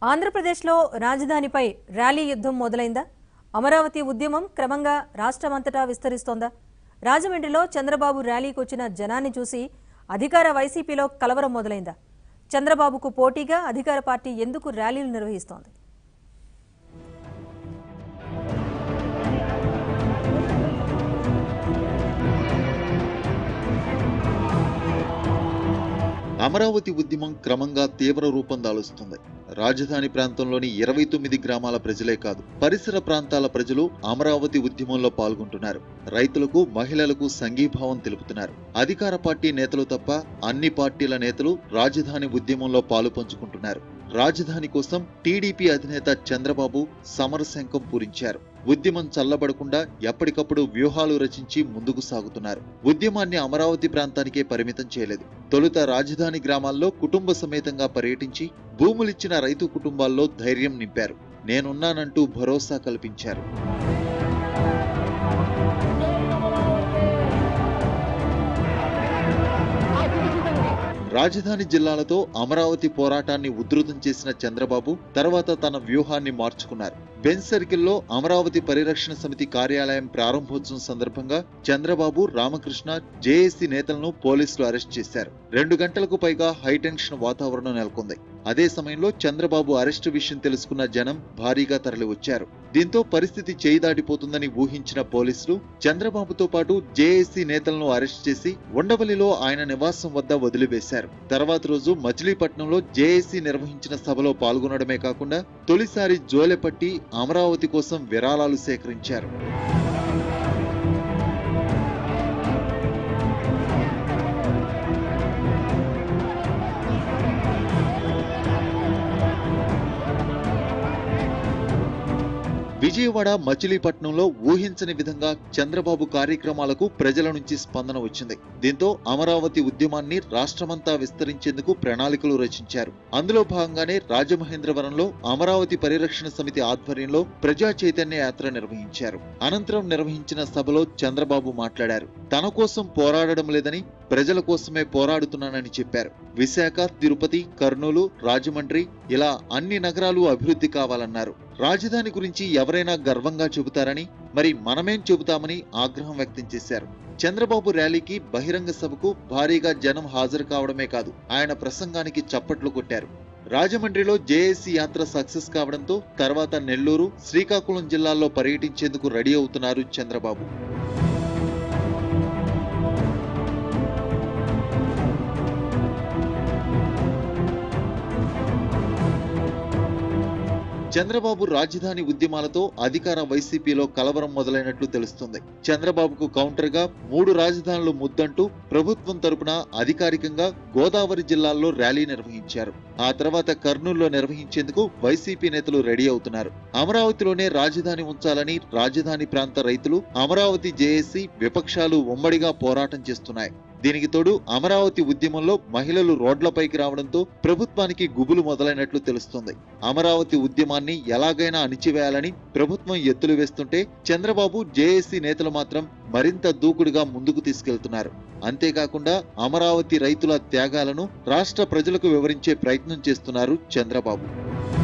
ఆంధ్రప్రదేశ్లో రాజధానిపై ర్యాలీ యుద్ధం మొదలైందా అమరావతి ఉద్యమం క్రమంగా రాష్ట్రమంతటా విస్తరిస్తోందా రాజమండ్రిలో చంద్రబాబు ర్యాలీకి వచ్చిన జనాన్ని చూసి అధికార వైసీపీలో కలవరం మొదలైందా చంద్రబాబుకు పోటీగా అధికార పార్టీ ఎందుకు ర్యాలీలు నిర్వహిస్తోంది అమరావతి ఉద్యమం క్రమంగా తీవ్ర రూపం దాలుస్తుంది రాజధాని ప్రాంతంలోని ఇరవై తొమ్మిది గ్రామాల ప్రజలే కాదు పరిసర ప్రాంతాల ప్రజలు అమరావతి ఉద్యమంలో పాల్గొంటున్నారు రైతులకు మహిళలకు సంఘీభావం తెలుపుతున్నారు అధికార పార్టీ నేతలు తప్ప అన్ని పార్టీల నేతలు రాజధాని ఉద్యమంలో పాలు పంచుకుంటున్నారు రాజధాని కోసం టీడీపీ అధినేత చంద్రబాబు సమరశంఖం పూరించారు ఉద్యమం చల్లబడకుండా ఎప్పటికప్పుడు వ్యూహాలు రచించి ముందుకు సాగుతున్నారు ఉద్యమాన్ని అమరావతి ప్రాంతానికే పరిమితం చేయలేదు తొలుత రాజధాని గ్రామాల్లో కుటుంబ సమేతంగా పర్యటించి భూములిచ్చిన రైతు కుటుంబాల్లో ధైర్యం నింపారు నేనున్నానంటూ భరోసా కల్పించారు రాజధాని జిల్లాలతో అమరావతి పోరాటాన్ని ఉధృతం చేసిన చంద్రబాబు తర్వాత తన వ్యూహాన్ని మార్చుకున్నారు బెంచ్ సర్కిల్లో అమరావతి పరిరక్షణ సమితి కార్యాలయం ప్రారంభోత్సవం సందర్భంగా చంద్రబాబు రామకృష్ణ జేఏసీ నేతలను పోలీసులు అరెస్ట్ చేశారు రెండు గంటలకు పైగా హైటెన్షన్ వాతావరణం నెలకొంది అదే సమయంలో చంద్రబాబు అరెస్టు విషయం తెలుసుకున్న జనం భారీగా తరలివచ్చారు దీంతో పరిస్థితి చేయి దాటిపోతుందని ఊహించిన పోలీసులు చంద్రబాబుతో పాటు జేఏసీ నేతలను అరెస్ట్ చేసి ఉండవల్లిలో ఆయన నివాసం వద్ద వదిలివేశారు తర్వాత రోజు మచిలీపట్నంలో జేఏసీ నిర్వహించిన సభలో పాల్గొనడమే కాకుండా తొలిసారి జోలెపట్టి అమరావతి కోసం విరాళాలు సేకరించారు విజయవాడ మచిలీపట్నంలో ఊహించని విధంగా చంద్రబాబు కార్యక్రమాలకు ప్రజల నుంచి స్పందన వచ్చింది దీంతో అమరావతి ఉద్యమాన్ని రాష్ట్రమంతా విస్తరించేందుకు ప్రణాళికలు రచించారు అందులో భాగంగానే రాజమహేంద్రవరంలో అమరావతి పరిరక్షణ సమితి ఆధ్వర్యంలో ప్రజా చైతన్య యాత్ర నిర్వహించారు అనంతరం నిర్వహించిన సభలో చంద్రబాబు మాట్లాడారు తన కోసం పోరాడడం లేదని ప్రజల కోసమే పోరాడుతున్నానని చెప్పారు విశాఖ తిరుపతి కర్నూలు రాజమండ్రి ఇలా అన్ని నగరాలు అభివృద్ధి కావాలన్నారు రాజధాని గురించి ఎవరైనా గర్వంగా చెబుతారని మరి మనమేం చెబుతామని ఆగ్రహం వ్యక్తం చేశారు చంద్రబాబు ర్యాలీకి బహిరంగ సభకు భారీగా జనం హాజరు కావడమే కాదు ఆయన ప్రసంగానికి చప్పట్లు కొట్టారు రాజమండ్రిలో జేఏసీ యాత్ర సక్సెస్ కావడంతో తర్వాత నెల్లూరు శ్రీకాకుళం జిల్లాల్లో పర్యటించేందుకు రెడీ అవుతున్నారు చంద్రబాబు చంద్రబాబు రాజధాని ఉద్యమాలతో అధికార వైసీపీలో కలవరం మొదలైనట్లు తెలుస్తుంది చంద్రబాబుకు కౌంటర్ గా మూడు రాజధానులు ముద్దంటూ ప్రభుత్వం తరపున అధికారికంగా గోదావరి జిల్లాల్లో ర్యాలీ నిర్వహించారు ఆ తర్వాత కర్నూలులో నిర్వహించేందుకు వైసీపీ నేతలు రెడీ అవుతున్నారు అమరావతిలోనే రాజధాని ఉంచాలని రాజధాని ప్రాంత రైతులు అమరావతి జేఏసీ విపక్షాలు ఉమ్మడిగా పోరాటం చేస్తున్నాయి దీనికి తోడు అమరావతి ఉద్యమంలో మహిళలు రోడ్లపైకి రావడంతో ప్రభుత్వానికి గుబులు మొదలైనట్లు తెలుస్తోంది అమరావతి ఉద్యమాన్ని ఎలాగైనా అణిచివేయాలని ప్రభుత్వం ఎత్తులు వేస్తుంటే చంద్రబాబు జేఏసీ నేతలు మాత్రం మరింత దూకుడుగా ముందుకు తీసుకెళ్తున్నారు అంతేకాకుండా అమరావతి రైతుల త్యాగాలను రాష్ట్ర ప్రజలకు వివరించే ప్రయత్నం చేస్తున్నారు చంద్రబాబు